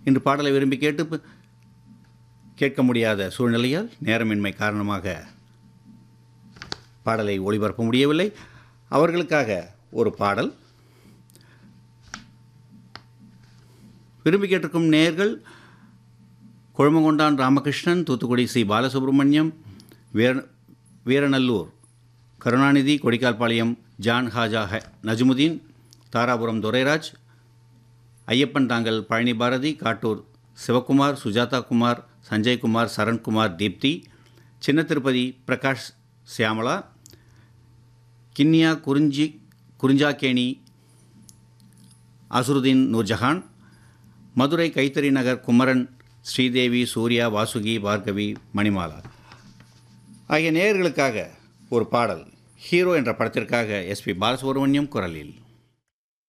இன்று பாடலை விரும்பி கேட்டு ப- கேட்க முடியாத சூழ்நிலையால் நேரமின்மை காரணமாக பாடலை ஒளிபரப்ப முடியவில்லை அவர்களுக்காக ஒரு பாடல் விரும்பி கேட்டிருக்கும் நேயர்கள் கொழுமங்கொண்டான் ராமகிருஷ்ணன் தூத்துக்குடி சி பாலசுப்ரமணியம் வீர வீரநல்லூர் கருணாநிதி கொடிக்கால்பாளையம் ஜான் ஹாஜா ஹ நஜ்முதீன் தாராபுரம் துரைராஜ் ஐயப்பன் தாங்கல் பழனி பாரதி காட்டூர் சிவகுமார் சுஜாதா குமார் சஞ்சய்குமார் சரண்குமார் தீப்தி சின்ன திருப்பதி பிரகாஷ் சியாமளா கிண்ணியா குறிஞ்சி குறிஞ்சாக்கேணி அசுருதீன் நூர்ஜஹான் மதுரை கைத்தறி நகர் குமரன் ஸ்ரீதேவி சூர்யா வாசுகி பார்கவி மணிமாலா ஆகிய நேயர்களுக்காக ஒரு பாடல் ஹீரோ என்ற படத்திற்காக எஸ்பி பாலசுப்ரமணியம் குரலில்